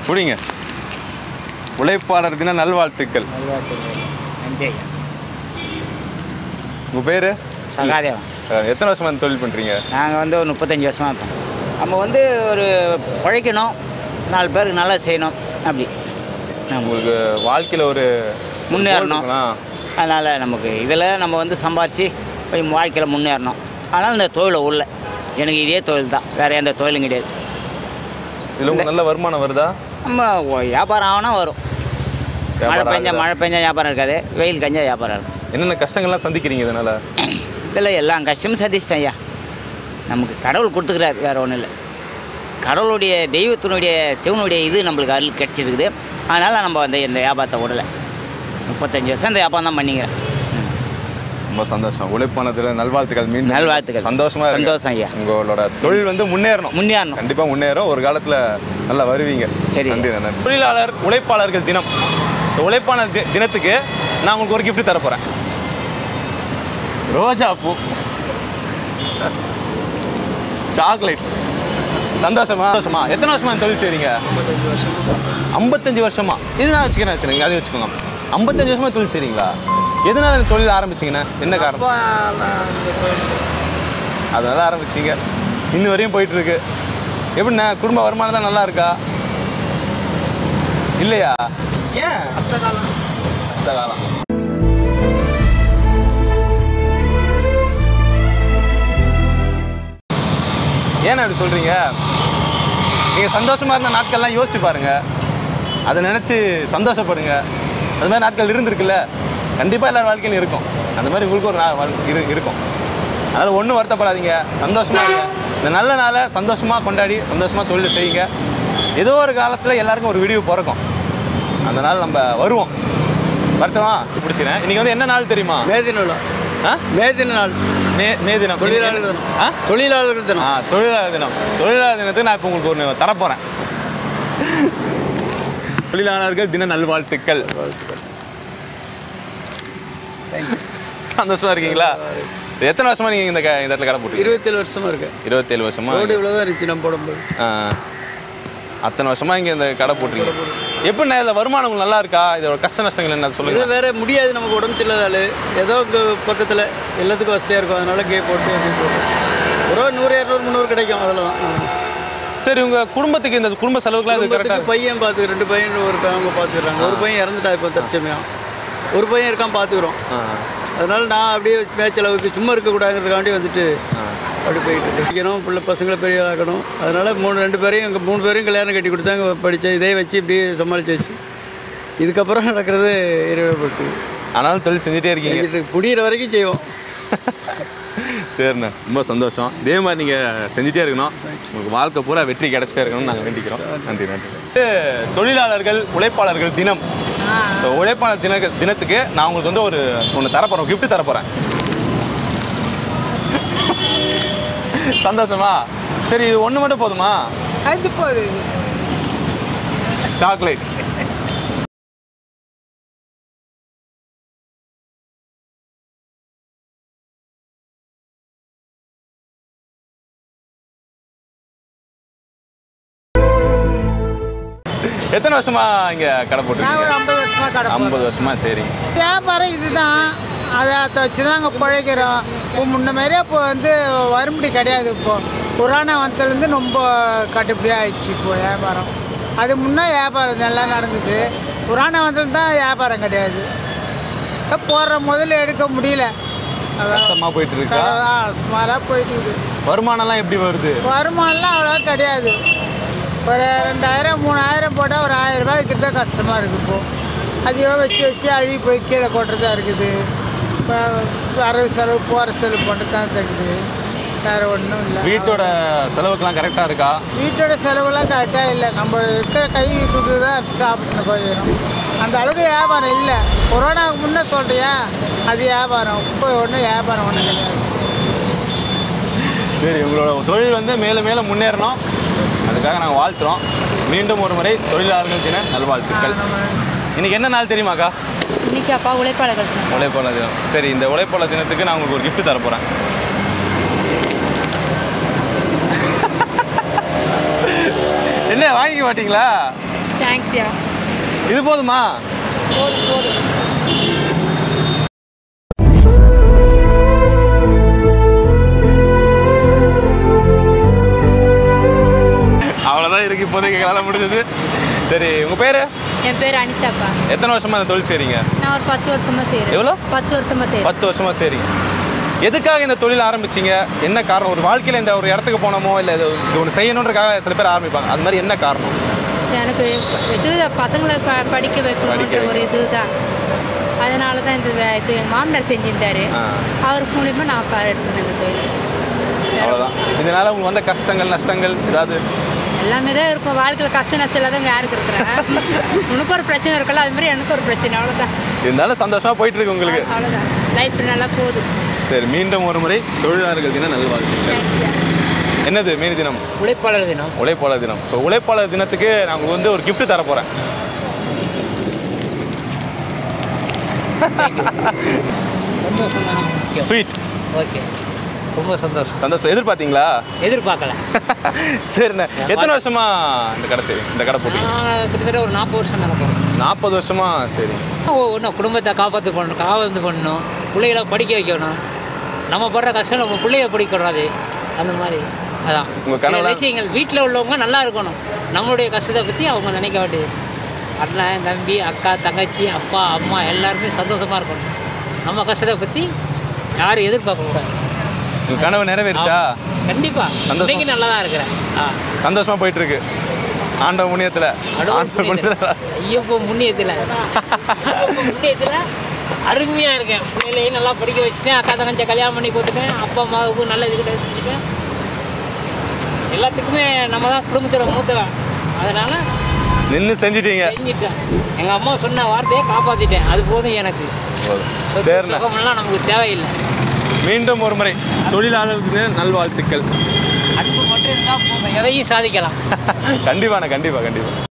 புடிங்க உழைப்பாளர் தின நல்வாழ்த்துக்கள் நன்றி ஐயா உங்கள் பேர் சகாதேவன் எத்தனை வருஷமா இந்த தொழில் பண்ணுறீங்க நாங்கள் வந்து ஒரு முப்பத்தஞ்சு வருஷமாக இருப்போம் நம்ம வந்து ஒரு உழைக்கணும் நாலு பேருக்கு நல்லா செய்யணும் அப்படி நம்ம உங்களுக்கு வாழ்க்கையில் ஒரு முன்னேறணும். goal இருக்குன்னா, அதனால் நமக்கு இதில் நம்ம வந்து சம்பாரித்து போய் வாழ்க்கையில் முன்னேறணும் ஆனால் இந்த தொழிலை உள்ள எனக்கு இதே தொழில் தான் வேறு எந்த தொழிலும் கிடையாது இதுல உங்களுக்கு நல்ல வருமானம் வருதா நம்ம ஒ- வியாபாரம் ஆகுனா வரும் மழை வியாபாரம் பெஞ்சா ஆகுதா? மழை பெஞ்சா வியாபாரம் இருக்காது வெயில் கஞ்சா வியாபாரம் இருக்கும் என்னென்ன கஷ்டங்கள்லாம் சந்திக்கிறீங்க இதனால இதில் எல்லா கஷ்டமும் சதிச்சிட்டேன் ஐயா நமக்கு கடவுள் கொடுத்துக்கிறாரு வேறு ஒன்றும் இல்லை கடவுளுடைய தெய்வத்தினுடைய சிவனுடைய இது நம்மளுக்கு அருள் கிடச்சிருக்குது அதனால் நம்ம வந்து இந்த வியாபாரத்தை விடலை முப்பத்தஞ்சு வருஷம் இந்த வியாபாரம் தான் பண்ணிக்கிறேன் ம். ரொம்ப சந்தோஷம் உழைப்பானதுல நல்வாழ்த்துக்கள் மீண்டும் நல்வாழ்த்துக்கள். சந்தோஷமா இருங்க. சந்தோஷம் ஐயா. உங்களோட தொழில் வந்து முன்னேறணும் முன்னேறணும் கண்டிப்பா முன்னேறும் ஒரு காலத்துல நல்லா வருவீங்க சரி. நன்றி நன்றி தொழிலாளர் உழைப்பாளர்கள் தினம் இந்த உழைப்பாளர் தி- தினத்துக்கு நான் உங்களுக்கு ஒரு gift தர போறேன் ரோஜா பூ சாக்லேட் சந்தோஷமா சந்தோஷமா எத்தனை வருஷமா இந்த தொழில் செய்றீங்க ஐம்பத்தஞ்சு வருஷமா இது நான் வச்சுக்கிறேன் வச்சுருங்க அதை வச்சுக்கோங்க ஐம்பத்தஞ்சு வருஷமா தொழில் செய்றீங்களா எதனால இந்த தொழில் ஆரம்பிச்சீங்கண்ணா என்ன காரணம் அதனால ஆரம்பிச்சீங்க இன்ன வரையும் போயிட்டு இருக்கு எப்படிண்ணா குடும்ப வருமானம் தான் நல்லா இருக்கா இல்லையா ஏன் கஷ்டகாலம் கஷ்டகாலம் ஏன் அப்படி சொல்றீங்க நீங்க சந்தோஷமா இருந்த நாட்கள்லாம் யோசிச்சு பாருங்க அதை நினைச்சு சந்தோஷப்படுங்க அது மாதிரி நாட்கள் இருந்திருக்குல்ல கண்டிப்பா எல்லார் வாழ்க்கையிலும் இருக்கும் அந்த மாதிரி உங்களுக்கு ஒரு நாள் வாழ்- இரு இருக்கும் அதனால் ஒன்றும் வருத்தப்படாதீங்க சந்தோஷமா இருங்க இந்த நல்ல நாளை சந்தோஷமா கொண்டாடி சந்தோஷமா தொழில் செய்யுங்க ஏதோ ஒரு காலத்தில் எல்லாருக்கும் ஒரு விடிவு பிறக்கும் அந்த நாள் நம்ம வருவோம் வரட்டுமா பிடிச்சிறேன் இன்னைக்கு வந்து என்ன நாள் தெரியுமா மேதின நாள் ஆ மேதின நாள் மே மே தினம் தொழிலாளர் தினம். ஆ தொழிலாளர்கள் தினம் ஆ தொழிலாளர் தினம் தொழிலாளர் தினத்துக்கு நான் இப்போ உங்களுக்கு ஒன்று தரப்போகிறேன் தொழிலாளர்கள் தின நல்வாழ்த்துக்கள் சந்தோஷமா இருக்கீங்களா எத்தனை வருஷமா நீங்க இந்த க- இந்த இடத்துல கடை போட்டு இருபத்தேழு வருஷமா இருக்கு இருபத்தேழு வருஷமா ரோடு இவ்வளோதான் இருந்துச்சு நம்ம போடும்போது ஆ. அத்தனை வருஷமா இங்க இந்த கடை போட்டிருக்கீங்க எப்படிண்ணா இதில் வருமானம் உங்களுக்கு நல்லா இருக்கா இதோட கஷ்ட நஷ்டங்கள் என்ன சொல்லுங்க இது வேற முடியாது நமக்கு உடம்பு சரியில்லாத ஆளு ஏதோ இங்கே பக்கத்தில் எல்லாத்துக்கும் வசதியாக இருக்கும் அதனால கே போட்டு அப்படி போட்டு ஒரு நூறு இரநூறு முந்நூறு கிடைக்கும் அவ்வளோதான் சரி உங்க குடும்பத்துக்கு இந்த குடும்ப செலவுக்குலாம் இது குடும்பத்துக்கு கரெக்டாக பையன் பார்த்து ரெண்டு பையன் ஒரு அவங்க பார்த்துக்கிறாங்க ஒரு பையன் இறந்துட்டா இப்போ தற்சமயம் ஒரு பையன் இருக்கான் பார்த்துக்குறோம் அதனால நான் அப்படியே மேய்ச்சலவுக்கு சும்மா இருக்கக்கூடாதுங்கிறதுக்காண்டி வந்துட்டு அப்படி போயிட்டு இருக்கு. படிக்கணும் பிள்ளை பசங்களை பெரிய ஆக்கணும் அதனால மூணு ரெண்டு பேரையும் எங்கள் மூணு பேரையும் கல்யாணம் கட்டி கொடுத்தாங்க படித்தேன் இதே வச்சு இப்படியே சமாளிச்சாச்சு இதுக்கப்புறம் நடக்கிறது இறைவனை பொறுத்து ஆனாலும் தொழில் செஞ்சுட்டே இருக்கீங்க செஞ்சுட்டு முடிகிற வரைக்கும் செய்வோம் சரிண்ணா ரொம்ப சந்தோஷம் இதே மாதிரி நீங்கள் செஞ்சுட்டே இருக்கணும் உங்களுக்கு வாழ்க்கை பூரா வெற்றி கிடைச்சிட்டே இருக்கணும்னு நாங்கள் வேண்டிக்கிறோம் நன்றி நன்றி இது தொழிலாளர்கள் உழைப்பாளர்கள் தினம் இந்த உழைப்பாளர் தின தினத்துக்கு நான் உங்களுக்கு வந்து ஒரு ஒன்று தரப்போகிறேன் gift தரப்போகிறேன் சந்தோஷமா சரி இது ஒன்று மட்டும் போதுமா அது போகுது சாக்லேட் எத்தனை வருஷமா இங்க கடை நான் ஒரு போட்டுருக்கீங்க ஐம்பது வருஷமா கடை போடுறேன். ஐம்பது வருஷமா சரி வியாபாரம் இதுதான் அதை வச்சு தான் நாங்கள் பிழைக்கிறோம் இப்போ முன்ன மாதிரியே இப்போ வந்து வரும்படி கிடையாது இப்போ கொரோனா வந்ததுலேருந்து ரொம்ப கட்டுப்படியாக ஆயிடுச்சு இப்போ வியாபாரம் அது முன்னே வியாபாரம் நல்லா நடந்தது கொரோனா வந்தது தான் வியாபாரம் கிடையாது அதான் போடுற முதல்ல எடுக்க முடியல அதான் கஷ்டமா போயிட்டு இருக்கா சுமாராக போயிட்டு இருக்குது வருமானம்லாம் எப்படி வருது வருமானம்லாம் அவ்வளோவா கிடையாது ஒரு ரெண்டாயிரம் மூணாயிரம் போட்டால் ஒரு ஆயிரம் ரூபாய் கிட்ட கஷ்டமாக இருக்குது இப்போ அதையோ வச்சு வச்சு அழுகி போய் கீழே கொட்டுறதா இருக்குது இப்போ வரவு செலவு போகிற செலவு மட்டும் தான் இருக்குது வேறு ஒன்றும் இல்லை வீட்டோட செலவுக்கெல்லாம் கரெக்டாக இருக்கா வீட்டோட செலவுலாம் கரெக்டாக இல்லை நம்ம இருக்கிற கை கொடுத்து தான் சாப்பிட்டு போயிடும் அந்த அளவுக்கு வியாபாரம் இல்லை கொரோனாவுக்கு முன்னே சொல்கிறியா அது வியாபாரம் இப்போ ஒன்றும் வியாபாரம் ஒன்றும் கிடையாது சரி உங்களோட தொழில் வந்து மேலும் மேலும் முன்னேறணும் அதுக்காக நாங்கள் வாழ்த்துறோம் மீண்டும் ஒரு முறை தொழிலாளர்கள் தின நல்வாழ்த்துக்கள் இன்னைக்கு என்ன நாள் தெரியுமாக்கா இன்னைக்கு அப்பா உழைப்பாளர்கள் தினம். உழைப்பாளர் தினம் சரி இந்த உழைப்பாளர் தினத்துக்கு நான் உங்களுக்கு ஒரு gift தர போகிறேன் என்ன வாங்கிக்க மாட்டீங்களா தேங்க்ஸ்யா இது போதுமா போதும் போதும் அவ்வளோதான் இருக்கு இப்போதைக்கு எங்களால் முடிஞ்சது சரி உங்கள் பேர் என் பேர் அனிதாப்பா எத்தனை வருஷமா இந்த தொழில் செய்றீங்க நான் ஒரு பத்து வருஷமா செய்கிறேன் எவ்வளோ? பத்து வருஷமா செய்கிறேன் பத்து வருஷமா செய்றீங்க எதுக்காக இந்த தொழில் ஆரம்பிச்சீங்க என்ன காரணம் ஒரு வாழ்க்கையில் இந்த ஒரு இடத்துக்கு போனோமோ இல்லை இது இது ஒன்று செய்யணுன்றக்காக சில பேர் ஆரம்பிப்பாங்க அது மாதிரி என்ன காரணம் எனக்கு இது பசங்களை ப படிக்க வைக்கணுன்ற ஒரு இதுதான் அதனால தான் இந்த வே- இது எங்கள் மாமனார் செஞ்சிருந்தாரு ஆ. அவருக்கு மூலியமாக நான் பா எடுத்தேன் இந்த தொழில் அவ்வளோதான் இதனால உங்களுக்கு வந்த கஷ்டங்கள் நஷ்டங்கள் ஏதாவது எல்லாமே தான் இருக்கும் வாழ்க்கையில் கஷ்டம் நஷ்டம் இல்லாதவங்க யாருக்கு இருக்கிறேன் உனக்கு ஒரு பிரச்சனை இருக்குல்ல அது மாதிரி எனக்கு ஒரு பிரச்சனை அவ்வளோதான் இருந்தாலும் சந்தோஷமா போயிட்டு இருக்கு உங்களுக்கு அவ்வளோதான் லைஃப் நல்லா போகுது சரி மீண்டும் ஒரு முறை தொழிலாளர்கள் தின நல்வாழ்த்துக்கள் என்னது மீன் தினம் உழைப்பாளர் தினம் உழைப்பாளர் தினம் இப்போ உழைப்பாளர் தினத்துக்கு நான் உங்களுக்கு வந்து ஒரு gift தர போகிறேன் சந்தோஷம் தானே முக்கியம் ஸ்வீட் ஓகே ரொம்ப சந்தோஷம் சந்தோஷம் எதிர்பார்த்தீங்களா எதிர்பார்க்கல சரிண்ணே எத்தனை வருஷமா இந்த கடை செய்வீங்க இந்த கடை போட்டீங்க நான் கிட்டத்தட்ட ஒரு நாற்பது வருஷம் நடக்கும் நாற்பது வருஷமா சரி ஒன்றும் குடும்பத்தை காப்பாற்று பண்ணணும் காவந்து பண்ணணும் பிள்ளைகளை படிக்க வைக்கணும் நம்ம படுற கஷ்டம் நம்ம பிள்ளைய படிக்கக்கூடாது அந்த மாதிரி அதான் உங்க சில கனவுலாம் லட்சியங்கள் வீட்டில் உள்ளவங்க நல்லா இருக்கணும் நம்மளுடைய கஷ்டத்தை பற்றி அவங்க நினைக்க வேண்டியது அண்ணன் தம்பி அக்கா தங்கச்சி அப்பா அம்மா எல்லாருமே சந்தோஷமாக இருக்கணும் நம்ம கஷ்டத்தை பற்றி யாரும் எதிர்பார்க்கக்கூடாது உங்க கனவு நிறைவேறிச்சா கண்டிப்பா சந்தோஷம். இன்னைக்கு நல்லா தான் இருக்கிறேன் ஆ சந்தோஷமா போயிட்டு இருக்கு ஆண்டவ முனியத்துல கடவுள் ஆண்டவ புண்ணியத்துல. முனியத்துல ஐயப்போ முன்னியத்தில் முன்னியத்தில் அருமையாக இருக்கேன் பிள்ளைகளையும் நல்லா படிக்க வச்சுட்டேன் அக்கா தங்கச்சியை கல்யாணம் பண்ணி கொடுத்துட்டேன் அப்பா அம்மாவுக்கும் நல்ல இது கிடையாது செஞ்சுட்டேன் எல்லாத்துக்குமே நம்ம தான் குடும்பத்தில் மூத்தவன் அதனால் நின்று செஞ்சிட்டீங்க செஞ்சுட்டேன் எங்கள் அம்மா சொன்ன வார்த்தையை காப்பாற்றிட்டேன் அது போதும் எனக்கு சொத்து சரிண்ணே சுகமெல்லாம் நமக்கு தேவையில்லை மீண்டும் ஒரு முறை தொழிலாளர்களுக்கு தின நல்வாழ்த்துக்கள் அன்பு மட்டும் இருந்தால் போதும் எதையும் சாதிக்கலாம் கண்டிப்பாண்ணே கண்டிப்பா கண்டிப்பா